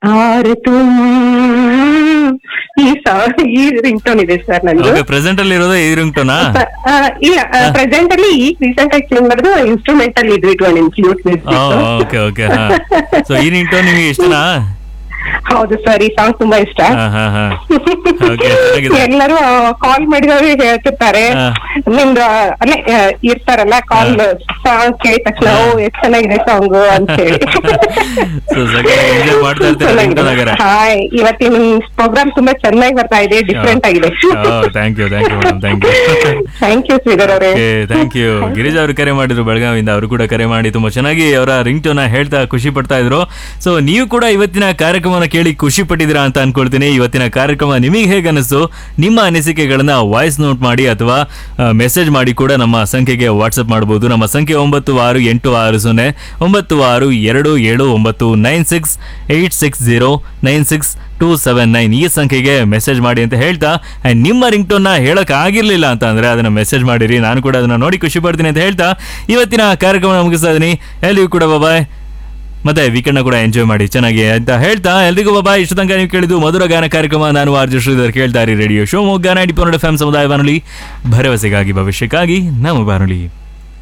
ಆರೆ ತುಮ್ ಈ ಸಾ- ಈ ರಿಂಗ್ ಟೋನ್ ಇದೆ ಸರ್ ನಂದು ಓಕೆ ಪ್ರೆಸೆಂಟ್ ಅಲ್ಲಿ ಇರೋದೇ ಈ ರಿಂಗ್ಟೋನಾ ಆ, ಇಲ್ಲ ಪ್ರೆಸೆಂಟ್ ಅಲ್ಲಿ ಈಗ ರೀಸೆಂಟ್ ಆಗಿ ಚೇಂಜ್ ಮಾಡಿದ್ರು ಇನ್ಸ್ಟ್ರೂಮೆಂಟ್ ಅಲ್ಲಿ ಇದ್ವಿ it one include okay okay ಹಾ ಸೊ ಈ ರಿಂಗ್ಟೋನ್ ನಿಮಗೆ ಇಷ್ಟನಾ ಹೌದು ಸರ್ ಈ ಸಾಂಗ್ ತುಂಬಾ ಇಷ್ಟ ಹಾ ಹಾ ಹಾ ಓಕೆ ಚೆನ್ನಾಗಿದೆ ಎಲ್ಲರೂ ಕಾಲ್ ಮಾಡಿದವರು ಹೇಳ್ತಿರ್ತಾರೆ ಹಾ. ನಿಮ್ದು ಅಲ್ಲೇ ಆ, ಇರ್ತಾರಲ್ಲ ಕಾಲ್ ಸಾಂಗ್ ಕೇಳಿದ ತಕ್ಷಣ ಓ ಎಷ್ಟ್ ಚೆನ್ನಾಗಿದೆ ಸಾಂಗ್ ಅಂತ ಹೇಳಿ ಸೊ ಎಂಜಾಯ್ ಮಾಡ್ತಾ ಇರ್ತೀರಾ ರಿಂಗ್ಟೋನ್ ಆಗಾರೆ ಹಾಯ್ ಇವತ್ತಿನ ಪ್ರೋಗ್ರಾಮ್ ತುಂಬಾ ಚೆನ್ನಾಗಿ ಬರ್ತಾ ಇದೆ ಡಿಫ್ರೆಂಟ್ ಆಗಿದೆ thank you thank you madam thank you thank you Sridhar ಅವರೇ ಓಕೆ ಥ್ಯಾಂಕ್ ಯು ಗಿರಿಜಾ ಅವರು ಕರೆ ಮಾಡಿದ್ರು ಬೆಳಗಾವಿಯಿಂದ ಅವರು ಕೂಡ ಕರೆ ಮಾಡಿ ತುಂಬಾ ಚೆನ್ನಾಗಿ ಅವರ ರಿಂಗ್ ಟೋನ್ ಹೇಳ್ತಾ ಖುಷಿ ಪಡ್ತಾ ಇದ್ರು ಸೊ ನೀವು ಕೂಡ ಇವತ್ತಿನ ಕಾರ್ಯಕ್ರಮನ ಕೇಳಿ ಖುಷಿ ಪಟ್ಟಿದ್ದೀರಾ ಅಂತ ಅನ್ಕೊಳ್ತೀನಿ ಇವತ್ತಿನ ಕಾರ್ಯಕ್ರಮ ನಿಮಗೆ ಹೇಗೆ ಅನಿಸ್ತು ನಿಮ್ಮ ಅನಿಸಿಕೆಗಳನ್ನ ವಾಯ್ಸ್ ನೋಟ್ ಮಾಡಿ ಅಥವಾ ಮೆಸೇಜ್ ಮಾಡಿ ಕೂಡ ನಮ್ಮ ಸಂಖ್ಯೆಗೆ ವಾಟ್ಸಪ್ ಮಾಡಬಹುದು ನಮ್ಮ ಸಂಖ್ಯೆ ಒಂಬತ್ತು ಆರು ಎಂಟು ಆರು ಸೊನ್ನೆ ಒಂಬತ್ತು ಆರು ಎರಡು ಏಳು ಒಂಬತ್ತು nine six eight six zero nine six two seven nine ಈ ಸಂಖ್ಯೆಗೆ ಮೆಸೇಜ್ ಮಾಡಿ ಅಂತ ಹೇಳ್ತಾ and ನಿಮ್ಮ ರಿಂಗ್ ಟೋನ್ನ ಹೇಳಕ್ ಆಗಿರ್ಲಿಲ್ಲ ಅಂತ ಅಂದ್ರೆ ಅದನ್ನ ಮೆಸೇಜ್ ಮಾಡಿರಿ ನಾನು ಕೂಡ ಅದನ್ನ ನೋಡಿ ಖುಷಿ ಪಡ್ತೀನಿ ಅಂತ ಹೇಳ್ತಾ ಇವತ್ತಿನ ಕಾರ್ಯಕ್ರಮ ಮುಗಿಸ್ತಾ ಇದೀನಿ ಎಲ್ಲಿಗೂ ಕೂಡ ಬಾಯ್ ಮತ್ತೆ ವೀಕೆಂಡ್ ಕೂಡ ಎಂಜಾಯ್ ಮಾಡಿ ಚೆನ್ನಾಗಿ ಅಂತ ಹೇಳ್ತಾ ಎಲ್ರಿಗೂ ಬಾಯ್ ಇಷ್ಟು ತನಕ ನೀವು ಕೇಳಿದ್ದು ಮಧುರ ಗಾನ ಕಾರ್ಯಕ್ರಮ ನಾನು ಆರ್ಜು ಶ್ರೀಧರ್ ಕೇಳ್ತಾ ಇರಿ ರೇಡಿಯೋ ಶಿವಮೊಗ್ಗ ನೈಂಟಿ ಪೊನ್ನಡ ಎಫ್ ಎಂ ಸಮುದಾಯ ಬಾನುಲಿ ಭರವಸೆಗಾಗಿ ಭವಿಷ್ಯಕ್ಕಾಗಿ ನಮ್ಮ ಬಾನುಲಿ